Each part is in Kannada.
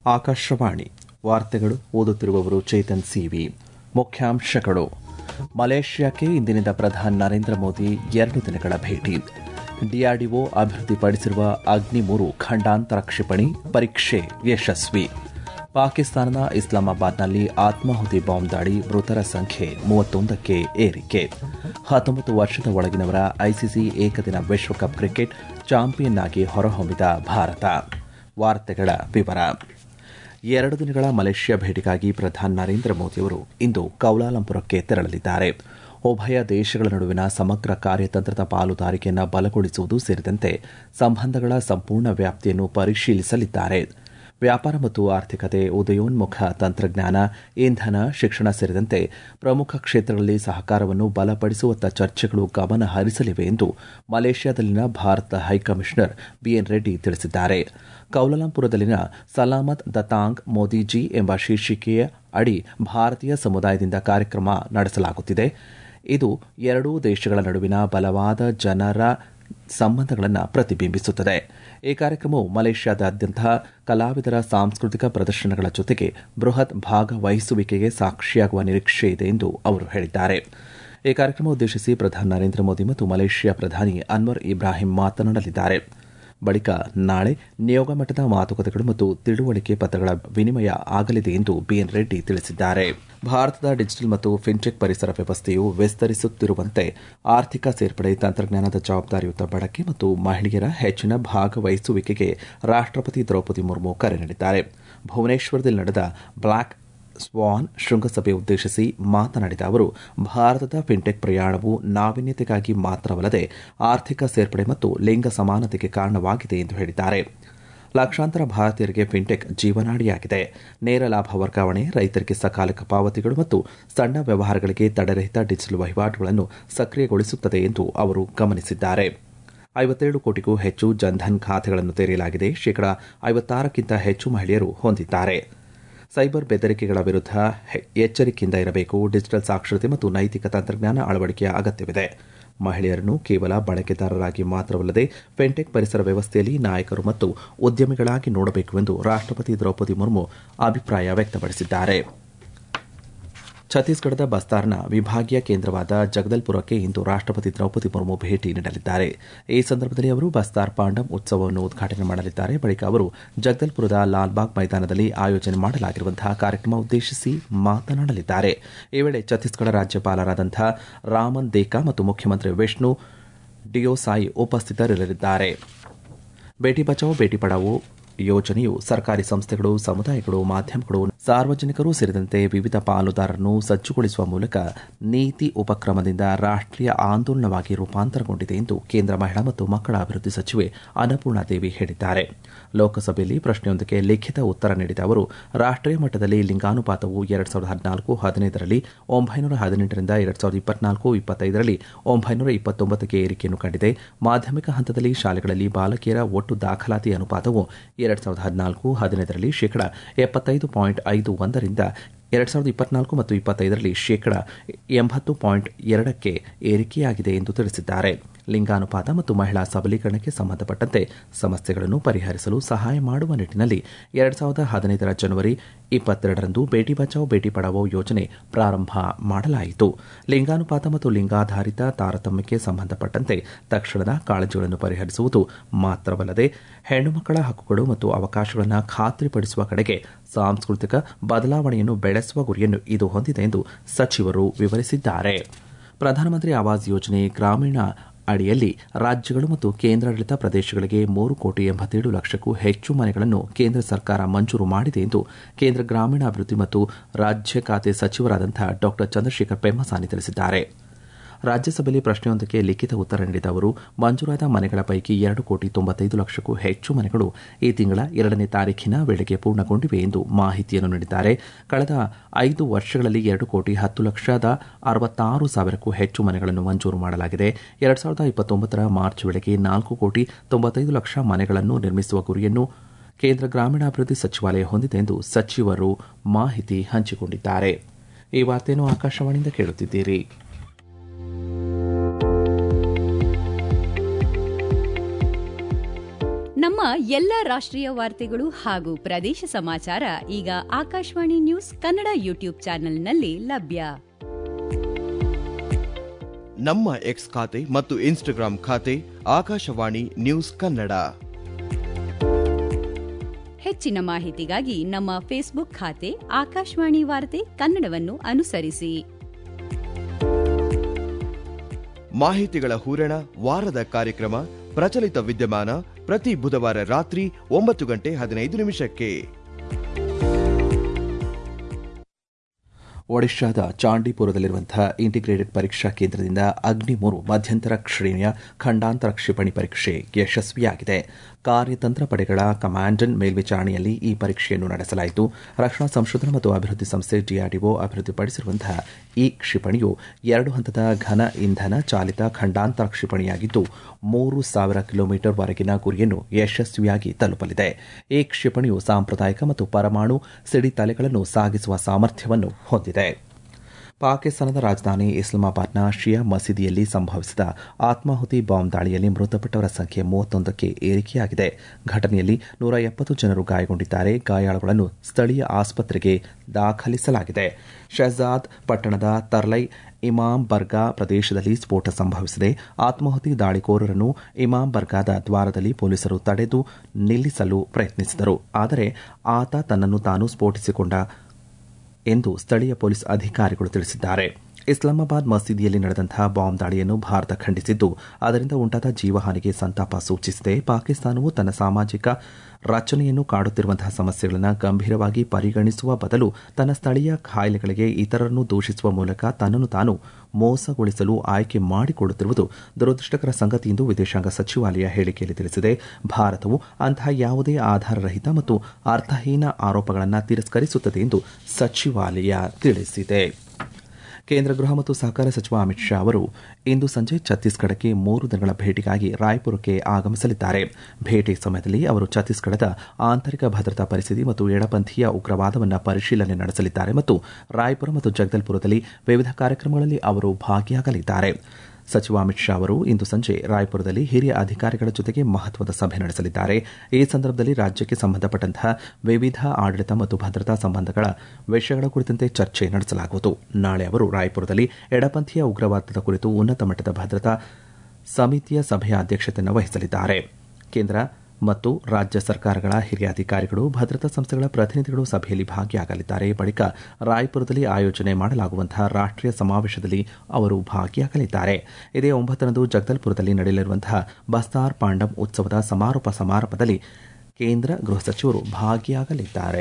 ಆಕಾಶವಾಣಿ ವಾರ್ತೆಗಳು ಓದುತ್ತಿರುವವರು ಚೇತನ್ ಸಿವಿ ಮುಖ್ಯಾಂಶಗಳು ಮಲೇಷ್ಯಾಕ್ಕೆ ಇಂದಿನಿಂದ ಪ್ರಧಾನಿ ನರೇಂದ್ರ ಮೋದಿ ಎರಡು ದಿನಗಳ ಭೇಟಿ ಡಿಆರ್ಡಿಒ ಅಭಿವೃದ್ಧಿಪಡಿಸಿರುವ ಅಗ್ನಿ ಮೂರು ಖಂಡಾಂತರ ಕ್ಷಿಪಣಿ ಪರೀಕ್ಷೆ ಯಶಸ್ವಿ ಪಾಕಿಸ್ತಾನದ ಇಸ್ಲಾಮಾಬಾದ್ನಲ್ಲಿ ಆತ್ಮಾಹುತಿ ಬಾಂಬ್ ದಾಳಿ ಮೃತರ ಸಂಖ್ಯೆ ಮೂವತ್ತೊಂದಕ್ಕೆ ಏರಿಕೆ ಹತ್ತೊಂಬತ್ತು ವರ್ಷದ ಒಳಗಿನವರ ಐಸಿಸಿ ಏಕದಿನ ವಿಶ್ವಕಪ್ ಕ್ರಿಕೆಟ್ ಚಾಂಪಿಯನ್ ಆಗಿ ಹೊರಹೊಮ್ಮಿದ ಭಾರತ ವಾರ್ತೆಗಳ ವಿವರ ಎರಡು ದಿನಗಳ ಮಲೇಷ್ಯಾ ಭೇಟಿಗಾಗಿ ಪ್ರಧಾನಿ ನರೇಂದ್ರ ಮೋದಿಯವರು ಇಂದು ಕೌಲಾಲಂಪುರಕ್ಕೆ ತೆರಳಲಿದ್ದಾರೆ ಉಭಯ ದೇಶಗಳ ನಡುವಿನ ಸಮಗ್ರ ಕಾರ್ಯತಂತ್ರದ ಪಾಲುದಾರಿಕೆಯನ್ನು ಬಲಗೊಳಿಸುವುದು ಸೇರಿದಂತೆ ಸಂಬಂಧಗಳ ಸಂಪೂರ್ಣ ವ್ಯಾಪ್ತಿಯನ್ನು ಪರಿಶೀಲಿಸಲಿದ್ದಾರೆ ವ್ಯಾಪಾರ ಮತ್ತು ಆರ್ಥಿಕತೆ ಉದಯೋನ್ಮುಖ ತಂತ್ರಜ್ಞಾನ ಇಂಧನ ಶಿಕ್ಷಣ ಸೇರಿದಂತೆ ಪ್ರಮುಖ ಕ್ಷೇತ್ರಗಳಲ್ಲಿ ಸಹಕಾರವನ್ನು ಬಲಪಡಿಸುವತ್ತ ಚರ್ಚೆಗಳು ಗಮನ ಹರಿಸಲಿವೆ ಎಂದು ಮಲೇಷ್ಯಾದಲ್ಲಿನ ಭಾರತ ಹೈಕಮಿಷನರ್ ಬಿಎನ್ ರೆಡ್ಡಿ ತಿಳಿಸಿದ್ದಾರೆ ಕೌಲಾಲಂಪುರದಲ್ಲಿನ ಸಲಾಮತ್ ದತಾಂಗ್ ಮೋದಿಜಿ ಎಂಬ ಶೀರ್ಷಿಕೆಯ ಅಡಿ ಭಾರತೀಯ ಸಮುದಾಯದಿಂದ ಕಾರ್ಯಕ್ರಮ ನಡೆಸಲಾಗುತ್ತಿದೆ ಇದು ಎರಡೂ ದೇಶಗಳ ನಡುವಿನ ಬಲವಾದ ಜನರ ಸಂಬಂಧಗಳನ್ನು ಪ್ರತಿಬಿಂಬಿಸುತ್ತದೆ ಈ ಕಾರ್ಯಕ್ರಮವು ಮಲೇಷ್ಯಾದಾದ್ಯಂತ ಕಲಾವಿದರ ಸಾಂಸ್ಕೃತಿಕ ಪ್ರದರ್ಶನಗಳ ಜೊತೆಗೆ ಬೃಹತ್ ಭಾಗವಹಿಸುವಿಕೆಗೆ ಸಾಕ್ಷಿಯಾಗುವ ನಿರೀಕ್ಷೆ ಇದೆ ಎಂದು ಅವರು ಹೇಳಿದ್ದಾರೆ ಈ ಕಾರ್ಯಕ್ರಮ ಉದ್ದೇಶಿಸಿ ಪ್ರಧಾನಿ ನರೇಂದ್ರ ಮೋದಿ ಮತ್ತು ಮಲೇಷ್ಯಾ ಪ್ರಧಾನಿ ಅನ್ವರ್ ಇಬ್ರಾಹಿಂ ಮಾತನಾಡಲಿದ್ದಾರೆ ಬಳಿಕ ನಾಳೆ ನಿಯೋಗ ಮಟ್ಟದ ಮಾತುಕತೆಗಳು ಮತ್ತು ತಿಳುವಳಿಕೆ ಪತ್ರಗಳ ವಿನಿಮಯ ಆಗಲಿದೆ ಎಂದು ಬಿಎನ್ ರೆಡ್ಡಿ ತಿಳಿಸಿದ್ದಾರೆ ಭಾರತದ ಡಿಜಿಟಲ್ ಮತ್ತು ಫಿನ್ಟೆಕ್ ಪರಿಸರ ವ್ಯವಸ್ಥೆಯು ವಿಸ್ತರಿಸುತ್ತಿರುವಂತೆ ಆರ್ಥಿಕ ಸೇರ್ಪಡೆ ತಂತ್ರಜ್ಞಾನದ ಜವಾಬ್ದಾರಿಯುತ ಬಳಕೆ ಮತ್ತು ಮಹಿಳೆಯರ ಹೆಚ್ಚಿನ ಭಾಗವಹಿಸುವಿಕೆಗೆ ರಾಷ್ಟಪತಿ ದ್ರೌಪದಿ ಮುರ್ಮು ಕರೆ ನೀಡಿದ್ದಾರೆ ಭುವನೇಶ್ವರದಲ್ಲಿ ನಡೆದ ಬ್ಲಾಕ್ ಸ್ವಾನ್ ಶೃಂಗಸಭೆ ಉದ್ದೇಶಿಸಿ ಮಾತನಾಡಿದ ಅವರು ಭಾರತದ ಫಿನ್ಟೆಕ್ ಪ್ರಯಾಣವು ನಾವೀನ್ಯತೆಗಾಗಿ ಮಾತ್ರವಲ್ಲದೆ ಆರ್ಥಿಕ ಸೇರ್ಪಡೆ ಮತ್ತು ಲಿಂಗ ಸಮಾನತೆಗೆ ಕಾರಣವಾಗಿದೆ ಎಂದು ಹೇಳಿದ್ದಾರೆ ಲಕ್ಷಾಂತರ ಭಾರತೀಯರಿಗೆ ಫಿನ್ಟೆಕ್ ಜೀವನಾಡಿಯಾಗಿದೆ ನೇರ ಲಾಭ ವರ್ಗಾವಣೆ ರೈತರಿಗೆ ಸಕಾಲಿಕ ಪಾವತಿಗಳು ಮತ್ತು ಸಣ್ಣ ವ್ಯವಹಾರಗಳಿಗೆ ತಡೆರಹಿತ ಡಿಜಿಟಲ್ ವಹಿವಾಟುಗಳನ್ನು ಸಕ್ರಿಯಗೊಳಿಸುತ್ತದೆ ಎಂದು ಅವರು ಗಮನಿಸಿದ್ದಾರೆ ಐವತ್ತೇಳು ಕೋಟಿಗೂ ಹೆಚ್ಚು ಜನ್ಧನ್ ಖಾತೆಗಳನ್ನು ತೆರೆಯಲಾಗಿದೆ ಶೇಕಡಾ ಐವತ್ತಾರಕ್ಕಿಂತ ಹೆಚ್ಚು ಮಹಿಳೆಯರು ಹೊಂದಿದ್ದಾರೆ ಸೈಬರ್ ಬೆದರಿಕೆಗಳ ವಿರುದ್ಧ ಎಚ್ಚರಿಕೆಯಿಂದ ಇರಬೇಕು ಡಿಜಿಟಲ್ ಸಾಕ್ಷರತೆ ಮತ್ತು ನೈತಿಕ ತಂತ್ರಜ್ಞಾನ ಅಳವಡಿಕೆಯ ಅಗತ್ಯವಿದೆ ಮಹಿಳೆಯರನ್ನು ಕೇವಲ ಬಳಕೆದಾರರಾಗಿ ಮಾತ್ರವಲ್ಲದೆ ಫೆಂಟೆಕ್ ಪರಿಸರ ವ್ಯವಸ್ಥೆಯಲ್ಲಿ ನಾಯಕರು ಮತ್ತು ಉದ್ಯಮಿಗಳಾಗಿ ನೋಡಬೇಕು ಎಂದು ರಾಷ್ಟಪತಿ ದ್ರೌಪದಿ ಮುರ್ಮು ಅಭಿಪ್ರಾಯ ವ್ಯಕ್ತಪಡಿಸಿದ್ದಾರೆ ಛತ್ತೀಸ್ಗಢದ ಬಸ್ತಾರ್ನ ವಿಭಾಗೀಯ ಕೇಂದ್ರವಾದ ಜಗದಲ್ಪುರಕ್ಕೆ ಇಂದು ರಾಷ್ಟಪತಿ ದ್ರೌಪದಿ ಮುರ್ಮು ಭೇಟಿ ನೀಡಲಿದ್ದಾರೆ ಈ ಸಂದರ್ಭದಲ್ಲಿ ಅವರು ಬಸ್ತಾರ್ ಪಾಂಡಮ್ ಉತ್ಸವವನ್ನು ಉದ್ಘಾಟನೆ ಮಾಡಲಿದ್ದಾರೆ ಬಳಿಕ ಅವರು ಜಗದಲ್ಪುರದ ಲಾಲ್ಬಾಗ್ ಮೈದಾನದಲ್ಲಿ ಆಯೋಜನೆ ಮಾಡಲಾಗಿರುವಂತಹ ಕಾರ್ಯಕ್ರಮ ಉದ್ದೇಶಿಸಿ ಮಾತನಾಡಲಿದ್ದಾರೆ ಈ ವೇಳೆ ಛತ್ತೀಸ್ಗಢ ರಾಜ್ಯಪಾಲರಾದಂತಹ ರಾಮನ್ ದೇಕಾ ಮತ್ತು ಮುಖ್ಯಮಂತ್ರಿ ವಿಷ್ಣು ಡಿಯೋಸಾಯಿ ಉಪಸ್ಥಿತರಿರಲಿದ್ದಾರೆ ಬೇಟಿ ಬಚಾವೋ ಬೇಟಿ ಪಡಾವೋ ಯೋಜನೆಯು ಸರ್ಕಾರಿ ಸಂಸ್ಥೆಗಳು ಸಮುದಾಯಗಳು ಮಾಧ್ಯಮಗಳು ಸಾರ್ವಜನಿಕರು ಸೇರಿದಂತೆ ವಿವಿಧ ಪಾಲುದಾರರನ್ನು ಸಜ್ಜುಗೊಳಿಸುವ ಮೂಲಕ ನೀತಿ ಉಪಕ್ರಮದಿಂದ ರಾಷ್ಟೀಯ ಆಂದೋಲನವಾಗಿ ರೂಪಾಂತರಗೊಂಡಿದೆ ಎಂದು ಕೇಂದ್ರ ಮಹಿಳಾ ಮತ್ತು ಮಕ್ಕಳ ಅಭಿವೃದ್ಧಿ ಸಚಿವೆ ಅನ್ನಪೂರ್ಣ ದೇವಿ ಹೇಳಿದ್ದಾರೆ ಲೋಕಸಭೆಯಲ್ಲಿ ಪ್ರಶ್ನೆಯೊಂದಕ್ಕೆ ಲಿಖಿತ ಉತ್ತರ ನೀಡಿದ ಅವರು ರಾಷ್ಟೀಯ ಮಟ್ಟದಲ್ಲಿ ಲಿಂಗಾನುಪಾತವು ಎರಡ್ ಸಾವಿರದ ಹದಿನಾಲ್ಕು ಹದಿನೈದರಲ್ಲಿ ಒಂಬೈನೂರ ಹದಿನೆಂಟರಿಂದ ಎರಡ್ ಸಾವಿರದ ಇಪ್ಪತ್ನಾಲ್ಕು ಇಪ್ಪತ್ತೈದರಲ್ಲಿ ಒಂಬೈನೂರ ಇಪ್ಪತ್ತೊಂಬತ್ತಕ್ಕೆ ಏರಿಕೆಯನ್ನು ಕಂಡಿದೆ ಮಾಧ್ಯಮಿಕ ಹಂತದಲ್ಲಿ ಶಾಲೆಗಳಲ್ಲಿ ಬಾಲಕಿಯರ ಒಟ್ಟು ದಾಖಲಾತಿ ಅನುಪಾತವು ಎರಡ್ ಸಾವಿರದ ಹದಿನಾಲ್ಕು ಹದಿನೈದರಲ್ಲಿ ಶೇಕಡ ಎಪ್ಪತ್ತೈದು ಪಾಯಿಂಟ್ ಐದು ಒಂದರಿಂದ ಎರಡ್ ಸಾವಿರದ ಇಪ್ಪತ್ನಾಲ್ಕು ಮತ್ತು ಇಪ್ಪತ್ತೈದರಲ್ಲಿ ಶೇಕಡ ಎಂಬತ್ತು ಪಾಯಿಂಟ್ ಎರಡಕ್ಕೆ ಏರಿಕೆಯಾಗಿದೆ ಎಂದು ತಿಳಿಸಿದ್ದಾರೆ ಲಿಂಗಾನುಪಾತ ಮತ್ತು ಮಹಿಳಾ ಸಬಲೀಕರಣಕ್ಕೆ ಸಂಬಂಧಪಟ್ಟಂತೆ ಸಮಸ್ಯೆಗಳನ್ನು ಪರಿಹರಿಸಲು ಸಹಾಯ ಮಾಡುವ ನಿಟ್ಟಿನಲ್ಲಿ ಎರಡ್ ಸಾವಿರದ ಹದಿನೈದರ ಜನವರಿ ಇಪ್ಪತ್ತೆರಡರಂದು ಬೇಟಿ ಬಚಾವೋ ಬೇಟಿ ಪಡಾವೋ ಯೋಜನೆ ಪ್ರಾರಂಭ ಮಾಡಲಾಯಿತು ಲಿಂಗಾನುಪಾತ ಮತ್ತು ಲಿಂಗಾಧಾರಿತ ತಾರತಮ್ಯಕ್ಕೆ ಸಂಬಂಧಪಟ್ಟಂತೆ ತಕ್ಷಣದ ಕಾಳಜಿಗಳನ್ನು ಪರಿಹರಿಸುವುದು ಮಾತ್ರವಲ್ಲದೆ ಹೆಣ್ಣು ಮಕ್ಕಳ ಹಕ್ಕುಗಳು ಮತ್ತು ಅವಕಾಶಗಳನ್ನು ಖಾತ್ರಿಪಡಿಸುವ ಕಡೆಗೆ ಸಾಂಸ್ಕೃತಿಕ ಬದಲಾವಣೆಯನ್ನು ಬೆಳೆಸುವ ಗುರಿಯನ್ನು ಇದು ಹೊಂದಿದೆ ಎಂದು ಸಚಿವರು ವಿವರಿಸಿದ್ದಾರೆ ಪ್ರಧಾನಮಂತ್ರಿ ಆವಾಸ್ ಯೋಜನೆ ಗ್ರಾಮೀಣ ಅಡಿಯಲ್ಲಿ ರಾಜ್ಯಗಳು ಮತ್ತು ಕೇಂದ್ರಾಡಳಿತ ಪ್ರದೇಶಗಳಿಗೆ ಮೂರು ಕೋಟಿ ಎಂಬತ್ತೇಳು ಲಕ್ಷಕ್ಕೂ ಹೆಚ್ಚು ಮನೆಗಳನ್ನು ಕೇಂದ್ರ ಸರ್ಕಾರ ಮಂಜೂರು ಮಾಡಿದೆ ಎಂದು ಕೇಂದ್ರ ಗ್ರಾಮೀಣಾಭಿವೃದ್ಧಿ ಮತ್ತು ರಾಜ್ಯ ಖಾತೆ ಸಚಿವರಾದಂತಹ ಡಾ ಚಂದ್ರಶೇಖರ್ ಪೆಮ್ಮಸಾನಿ ತಿಳಿಸಿದ್ದಾರೆ ರಾಜ್ಯಸಭೆಯಲ್ಲಿ ಪ್ರಶ್ನೆಯೊಂದಕ್ಕೆ ಲಿಖಿತ ಉತ್ತರ ನೀಡಿದ ಅವರು ಮಂಜೂರಾದ ಮನೆಗಳ ಪೈಕಿ ಎರಡು ಕೋಟಿ ತೊಂಬತ್ತೈದು ಲಕ್ಷಕ್ಕೂ ಹೆಚ್ಚು ಮನೆಗಳು ಈ ತಿಂಗಳ ಎರಡನೇ ತಾರೀಖಿನ ವೇಳೆಗೆ ಪೂರ್ಣಗೊಂಡಿವೆ ಎಂದು ಮಾಹಿತಿಯನ್ನು ನೀಡಿದ್ದಾರೆ ಕಳೆದ ಐದು ವರ್ಷಗಳಲ್ಲಿ ಎರಡು ಕೋಟಿ ಹತ್ತು ಲಕ್ಷದ ಅರವತ್ತಾರು ಸಾವಿರಕ್ಕೂ ಹೆಚ್ಚು ಮನೆಗಳನ್ನು ಮಂಜೂರು ಮಾಡಲಾಗಿದೆ ಎರಡ್ ಸಾವಿರದ ಇಪ್ಪತ್ತೊಂಬತ್ತರ ಮಾರ್ಚ್ ವೇಳೆಗೆ ನಾಲ್ಕು ಕೋಟಿ ತೊಂಬತ್ತೈದು ಲಕ್ಷ ಮನೆಗಳನ್ನು ನಿರ್ಮಿಸುವ ಗುರಿಯನ್ನು ಕೇಂದ್ರ ಗ್ರಾಮೀಣಾಭಿವೃದ್ಧಿ ಸಚಿವಾಲಯ ಹೊಂದಿದೆ ಎಂದು ಸಚಿವರು ಮಾಹಿತಿ ಹಂಚಿಕೊಂಡಿದ್ದಾರೆ ಈ ವಾರ್ತೆಯನ್ನು ಆಕಾಶವಾಣಿಯಿಂದ ಕೇಳುತ್ತಿದ್ದೀರಿ ನಮ್ಮ ಎಲ್ಲ ರಾಷ್ಟ್ರೀಯ ವಾರ್ತೆಗಳು ಹಾಗೂ ಪ್ರದೇಶ ಸಮಾಚಾರ ಈಗ ಆಕಾಶವಾಣಿ ನ್ಯೂಸ್ ಕನ್ನಡ ಯೂಟ್ಯೂಬ್ ಚಾನೆಲ್ನಲ್ಲಿ ಲಭ್ಯ ನಮ್ಮ ಎಕ್ಸ್ ಖಾತೆ ಮತ್ತು ಇನ್ಸ್ಟಾಗ್ರಾಂ ಖಾತೆ ಆಕಾಶವಾಣಿ ನ್ಯೂಸ್ ಕನ್ನಡ ಹೆಚ್ಚಿನ ಮಾಹಿತಿಗಾಗಿ ನಮ್ಮ ಫೇಸ್ಬುಕ್ ಖಾತೆ ಆಕಾಶವಾಣಿ ವಾರ್ತೆ ಕನ್ನಡವನ್ನು ಅನುಸರಿಸಿ ಮಾಹಿತಿಗಳ ಹೂರಣ ವಾರದ ಕಾರ್ಯಕ್ರಮ ಪ್ರಚಲಿತ ವಿದ್ಯಮಾನ ಪ್ರತಿ ಬುಧವಾರ ರಾತ್ರಿ ಒಂಬತ್ತು ಗಂಟೆ ಹದಿನೈದು ನಿಮಿಷಕ್ಕೆ ಒಡಿಶಾದ ಚಾಂಡಿಪುರದಲ್ಲಿರುವಂತಹ ಇಂಟಿಗ್ರೇಟೆಡ್ ಪರೀಕ್ಷಾ ಕೇಂದ್ರದಿಂದ ಅಗ್ನಿ ಮೂರು ಮಧ್ಯಂತರ ಶ್ರೇಣಿಯ ಖಂಡಾಂತರ ಕ್ಷಿಪಣಿ ಪರೀಕ್ಷೆ ಯಶಸ್ವಿಯಾಗಿದೆ ಕಾರ್ಯತಂತ್ರ ಪಡೆಗಳ ಕಮಾಂಡನ್ ಮೇಲ್ವಿಚಾರಣೆಯಲ್ಲಿ ಈ ಪರೀಕ್ಷೆಯನ್ನು ನಡೆಸಲಾಯಿತು ರಕ್ಷಣಾ ಸಂಶೋಧನಾ ಮತ್ತು ಅಭಿವೃದ್ಧಿ ಸಂಸ್ಥೆ ಡಿಆರ್ಡಿಒ ಅಭಿವೃದ್ಧಿಪಡಿಸಿರುವಂತಹ ಈ ಕ್ಷಿಪಣಿಯು ಎರಡು ಹಂತದ ಘನ ಇಂಧನ ಚಾಲಿತ ಖಂಡಾಂತರ ಕ್ಷಿಪಣಿಯಾಗಿದ್ದು ಮೂರು ಸಾವಿರ ಕಿಲೋಮೀಟರ್ ವರೆಗಿನ ಗುರಿಯನ್ನು ಯಶಸ್ವಿಯಾಗಿ ತಲುಪಲಿದೆ ಈ ಕ್ಷಿಪಣಿಯು ಸಾಂಪ್ರದಾಯಿಕ ಮತ್ತು ಪರಮಾಣು ಸಿಡಿತಲೆಗಳನ್ನು ಸಾಗಿಸುವ ಸಾಮರ್ಥ್ಯವನ್ನು ಹೊಂದಿದೆ ಪಾಕಿಸ್ತಾನದ ರಾಜಧಾನಿ ಇಸ್ಲಾಮಾಬಾದ್ನ ಶಿಯಾ ಮಸೀದಿಯಲ್ಲಿ ಸಂಭವಿಸಿದ ಆತ್ಮಾಹುತಿ ಬಾಂಬ್ ದಾಳಿಯಲ್ಲಿ ಮೃತಪಟ್ಟವರ ಸಂಖ್ಯೆ ಮೂವತ್ತೊಂದಕ್ಕೆ ಏರಿಕೆಯಾಗಿದೆ ಘಟನೆಯಲ್ಲಿ ನೂರ ಎಪ್ಪತ್ತು ಜನರು ಗಾಯಗೊಂಡಿದ್ದಾರೆ ಗಾಯಾಳುಗಳನ್ನು ಸ್ಥಳೀಯ ಆಸ್ಪತ್ರೆಗೆ ದಾಖಲಿಸಲಾಗಿದೆ ಶಹಜಾದ್ ಪಟ್ಟಣದ ತರ್ಲೈ ಇಮಾಮ್ ಬರ್ಗಾ ಪ್ರದೇಶದಲ್ಲಿ ಸ್ಫೋಟ ಸಂಭವಿಸಿದೆ ಆತ್ಮಾಹುತಿ ದಾಳಿಕೋರರನ್ನು ಇಮಾಮ್ ಬರ್ಗಾದ ದ್ವಾರದಲ್ಲಿ ಪೊಲೀಸರು ತಡೆದು ನಿಲ್ಲಿಸಲು ಪ್ರಯತ್ನಿಸಿದರು ಆದರೆ ಆತ ತನ್ನನ್ನು ತಾನು ಸ್ಫೋಟಿಸಿಕೊಂಡ ಎಂದು ಸ್ಥಳೀಯ ಪೊಲೀಸ್ ಅಧಿಕಾರಿಗಳು ತಿಳಿಸಿದ್ದಾರೆ ಇಸ್ಲಾಮಾಬಾದ್ ಮಸೀದಿಯಲ್ಲಿ ನಡೆದಂತಹ ಬಾಂಬ್ ದಾಳಿಯನ್ನು ಭಾರತ ಖಂಡಿಸಿದ್ದು ಅದರಿಂದ ಉಂಟಾದ ಜೀವಹಾನಿಗೆ ಸಂತಾಪ ಸೂಚಿಸಿದೆ ಪಾಕಿಸ್ತಾನವು ತನ್ನ ಸಾಮಾಜಿಕ ರಚನೆಯನ್ನು ಕಾಡುತ್ತಿರುವಂತಹ ಸಮಸ್ಯೆಗಳನ್ನು ಗಂಭೀರವಾಗಿ ಪರಿಗಣಿಸುವ ಬದಲು ತನ್ನ ಸ್ಥಳೀಯ ಕಾಯಿಲೆಗಳಿಗೆ ಇತರರನ್ನು ದೂಷಿಸುವ ಮೂಲಕ ತನ್ನನ್ನು ತಾನು ಮೋಸಗೊಳಿಸಲು ಆಯ್ಕೆ ಮಾಡಿಕೊಳ್ಳುತ್ತಿರುವುದು ದುರದೃಷ್ಟಕರ ಸಂಗತಿ ಎಂದು ವಿದೇಶಾಂಗ ಸಚಿವಾಲಯ ಹೇಳಿಕೆಯಲ್ಲಿ ತಿಳಿಸಿದೆ ಭಾರತವು ಅಂತಹ ಯಾವುದೇ ಆಧಾರರಹಿತ ಮತ್ತು ಅರ್ಥಹೀನ ಆರೋಪಗಳನ್ನು ತಿರಸ್ಕರಿಸುತ್ತದೆ ಎಂದು ಸಚಿವಾಲಯ ತಿಳಿಸಿದೆ ಕೇಂದ್ರ ಗೃಹ ಮತ್ತು ಸಹಕಾರ ಸಚಿವ ಅಮಿತ್ ಶಾ ಅವರು ಇಂದು ಸಂಜೆ ಛತ್ತೀಸ್ಗಢಕ್ಕೆ ಮೂರು ದಿನಗಳ ಭೇಟಿಗಾಗಿ ರಾಯ್ಪುರಕ್ಕೆ ಆಗಮಿಸಲಿದ್ದಾರೆ ಭೇಟಿ ಸಮಯದಲ್ಲಿ ಅವರು ಛತ್ತೀಸ್ಗಢದ ಆಂತರಿಕ ಭದ್ರತಾ ಪರಿಸ್ಥಿತಿ ಮತ್ತು ಎಡಪಂಥೀಯ ಉಗ್ರವಾದವನ್ನು ಪರಿಶೀಲನೆ ನಡೆಸಲಿದ್ದಾರೆ ಮತ್ತು ರಾಯ್ಪುರ ಮತ್ತು ಜಗದಲ್ಪುರದಲ್ಲಿ ವಿವಿಧ ಕಾರ್ಯಕ್ರಮಗಳಲ್ಲಿ ಅವರು ಭಾಗಿಯಾಗಲಿದ್ದಾರೆ ಸಚಿವ ಅಮಿತ್ ಶಾ ಅವರು ಇಂದು ಸಂಜೆ ರಾಯ್ಪುರದಲ್ಲಿ ಹಿರಿಯ ಅಧಿಕಾರಿಗಳ ಜೊತೆಗೆ ಮಹತ್ವದ ಸಭೆ ನಡೆಸಲಿದ್ದಾರೆ ಈ ಸಂದರ್ಭದಲ್ಲಿ ರಾಜ್ಯಕ್ಕೆ ಸಂಬಂಧಪಟ್ಟಂತಹ ವಿವಿಧ ಆಡಳಿತ ಮತ್ತು ಭದ್ರತಾ ಸಂಬಂಧಗಳ ವಿಷಯಗಳ ಕುರಿತಂತೆ ಚರ್ಚೆ ನಡೆಸಲಾಗುವುದು ನಾಳೆ ಅವರು ರಾಯ್ಪುರದಲ್ಲಿ ಎಡಪಂಥೀಯ ಉಗ್ರವಾದದ ಕುರಿತು ಉನ್ನತ ಮಟ್ಟದ ಭದ್ರತಾ ಸಮಿತಿಯ ಸಭೆಯ ಅಧ್ಯಕ್ಷತೆಯನ್ನು ವಹಿಸಲಿದ್ದಾರೆ ಕೇಂದ್ರ ಮತ್ತು ರಾಜ್ಯ ಸರ್ಕಾರಗಳ ಹಿರಿಯ ಅಧಿಕಾರಿಗಳು ಭದ್ರತಾ ಸಂಸ್ಥೆಗಳ ಪ್ರತಿನಿಧಿಗಳು ಸಭೆಯಲ್ಲಿ ಭಾಗಿಯಾಗಲಿದ್ದಾರೆ ಬಳಿಕ ರಾಯ್ಪುರದಲ್ಲಿ ಆಯೋಜನೆ ಮಾಡಲಾಗುವಂತಹ ರಾಷ್ಟೀಯ ಸಮಾವೇಶದಲ್ಲಿ ಅವರು ಭಾಗಿಯಾಗಲಿದ್ದಾರೆ ಇದೇ ಒಂಬತ್ತರಂದು ಜಗದಲ್ಪುರದಲ್ಲಿ ನಡೆಯಲಿರುವಂತಹ ಬಸ್ತಾರ್ ಪಾಂಡಮ್ ಉತ್ಸವದ ಸಮಾರೋಪ ಸಮಾರಂಭದಲ್ಲಿ ಕೇಂದ್ರ ಗೃಹ ಸಚಿವರು ಭಾಗಿಯಾಗಲಿದ್ದಾರೆ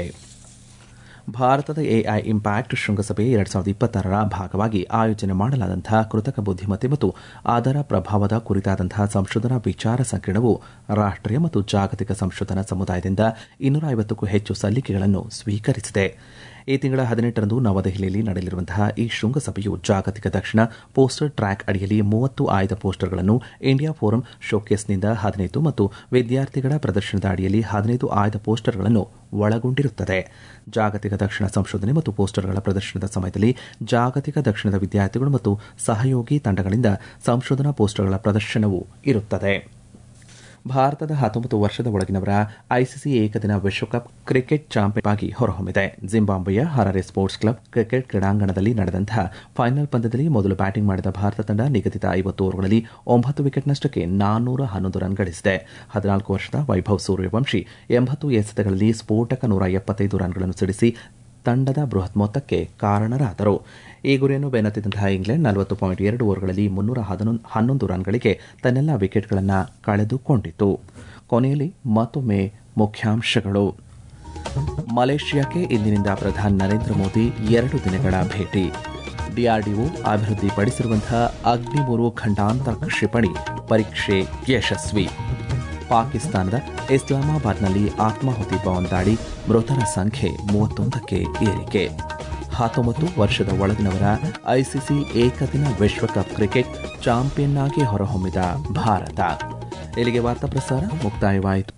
ಭಾರತದ ಎಐ ಇಂಪ್ಯಾಕ್ಟ್ ಶೃಂಗಸಭೆ ಎರಡ್ ಸಾವಿರದ ಇಪ್ಪತ್ತಾರರ ಭಾಗವಾಗಿ ಆಯೋಜನೆ ಮಾಡಲಾದಂತಹ ಕೃತಕ ಬುದ್ದಿಮತ್ತೆ ಮತ್ತು ಅದರ ಪ್ರಭಾವದ ಕುರಿತಾದಂತಹ ಸಂಶೋಧನಾ ವಿಚಾರ ಸಂಕಿರಣವು ರಾಷ್ಟೀಯ ಮತ್ತು ಜಾಗತಿಕ ಸಂಶೋಧನಾ ಸಮುದಾಯದಿಂದ ಇನ್ನೂರ ಐವತ್ತಕ್ಕೂ ಹೆಚ್ಚು ಸಲ್ಲಿಕೆಗಳನ್ನು ಸ್ವೀಕರಿಸಿದೆ ಈ ತಿಂಗಳ ಹದಿನೆಂಟರಂದು ನವದೆಹಲಿಯಲ್ಲಿ ನಡೆಯಲಿರುವಂತಹ ಈ ಶೃಂಗಸಭೆಯು ಜಾಗತಿಕ ದಕ್ಷಿಣ ಪೋಸ್ಟರ್ ಟ್ರ್ಯಾಕ್ ಅಡಿಯಲ್ಲಿ ಮೂವತ್ತು ಆಯ್ದ ಪೋಸ್ಟರ್ಗಳನ್ನು ಇಂಡಿಯಾ ಫೋರಂ ಶೋಕೇಸ್ನಿಂದ ಹದಿನೈದು ಮತ್ತು ವಿದ್ಯಾರ್ಥಿಗಳ ಪ್ರದರ್ಶನದ ಅಡಿಯಲ್ಲಿ ಹದಿನೈದು ಆಯ್ದ ಪೋಸ್ಟರ್ಗಳನ್ನು ಒಳಗೊಂಡಿರುತ್ತದೆ ಜಾಗತಿಕ ದಕ್ಷಿಣ ಸಂಶೋಧನೆ ಮತ್ತು ಪೋಸ್ಟರ್ಗಳ ಪ್ರದರ್ಶನದ ಸಮಯದಲ್ಲಿ ಜಾಗತಿಕ ದಕ್ಷಿಣದ ವಿದ್ಯಾರ್ಥಿಗಳು ಮತ್ತು ಸಹಯೋಗಿ ತಂಡಗಳಿಂದ ಸಂಶೋಧನಾ ಪೋಸ್ಟರ್ಗಳ ಪ್ರದರ್ಶನವೂ ಇರುತ್ತದೆ ಭಾರತದ ಹತ್ತೊಂಬತ್ತು ವರ್ಷದ ಒಳಗಿನವರ ಐಸಿಸಿ ಏಕದಿನ ವಿಶ್ವಕಪ್ ಕ್ರಿಕೆಟ್ ಚಾಂಪಿಯನ್ ಆಗಿ ಹೊರಹೊಮ್ಮಿದೆ ಜಿಂಬಾಬ್ವೆಯ ಹರಾರೆ ಸ್ಪೋರ್ಟ್ಸ್ ಕ್ಲಬ್ ಕ್ರಿಕೆಟ್ ಕ್ರೀಡಾಂಗಣದಲ್ಲಿ ನಡೆದಂತಹ ಫೈನಲ್ ಪಂದ್ಯದಲ್ಲಿ ಮೊದಲು ಬ್ಯಾಟಿಂಗ್ ಮಾಡಿದ ಭಾರತ ತಂಡ ನಿಗದಿತ ಐವತ್ತು ಓವರ್ಗಳಲ್ಲಿ ಒಂಬತ್ತು ವಿಕೆಟ್ ನಷ್ಟಕ್ಕೆ ನಾನ್ನೂರ ಹನ್ನೊಂದು ರನ್ ಗಳಿಸಿದೆ ಹದಿನಾಲ್ಕು ವರ್ಷದ ವೈಭವ್ ಸೂರ್ಯವಂಶಿ ಎಂಬತ್ತು ಎಸೆತಗಳಲ್ಲಿ ಸ್ಫೋಟಕ ನೂರ ಎಪ್ಪತ್ತೈದು ರನ್ಗಳನ್ನು ಸಿಡಿಸಿ ತಂಡದ ಬೃಹತ್ ಮೊತ್ತಕ್ಕೆ ಕಾರಣರಾದರು ಈ ಗುರಿಯನ್ನು ಬೆನ್ನತ್ತಿದಂತಹ ಇಂಗ್ಲೆಂಡ್ ನಲವತ್ತು ಪಾಯಿಂಟ್ ಎರಡು ಓವರ್ಗಳಲ್ಲಿ ಮುನ್ನೂರ ಹನ್ನೊಂದು ರನ್ಗಳಿಗೆ ತನ್ನೆಲ್ಲ ವಿಕೆಟ್ಗಳನ್ನು ಕಳೆದುಕೊಂಡಿತು ಕೊನೆಯಲ್ಲಿ ಮತ್ತೊಮ್ಮೆ ಮುಖ್ಯಾಂಶಗಳು ಮಲೇಷ್ಯಾಕ್ಕೆ ಇಂದಿನಿಂದ ಪ್ರಧಾನಿ ನರೇಂದ್ರ ಮೋದಿ ಎರಡು ದಿನಗಳ ಭೇಟಿ ಡಿಆರ್ಡಿಒ ಅಭಿವೃದ್ಧಿಪಡಿಸಿರುವಂತಹ ಅಗ್ನಿಮೂರು ಖಂಡಾಂತರ ಕ್ಷಿಪಣಿ ಪರೀಕ್ಷೆ ಯಶಸ್ವಿ ಪಾಕಿಸ್ತಾನದ ಇಸ್ಲಾಮಾಬಾದ್ನಲ್ಲಿ ಆತ್ಮಾಹುತಿ ಬಾಂಬ್ ದಾಳಿ ಮೃತರ ಸಂಖ್ಯೆ ಮೂವತ್ತೊಂದಕ್ಕೆ ಏರಿಕೆ ಹತ್ತೊಂಬತ್ತು ವರ್ಷದ ಒಳಗಿನವರ ಐಸಿಸಿ ಏಕದಿನ ವಿಶ್ವಕಪ್ ಕ್ರಿಕೆಟ್ ಚಾಂಪಿಯನ್ ಆಗಿ ಹೊರಹೊಮ್ಮಿದ ಭಾರತ ಇಲ್ಲಿಗೆ ವಾರ್ತಾ ಪ್ರಸಾರ ಮುಕ್ತಾಯವಾಯಿತು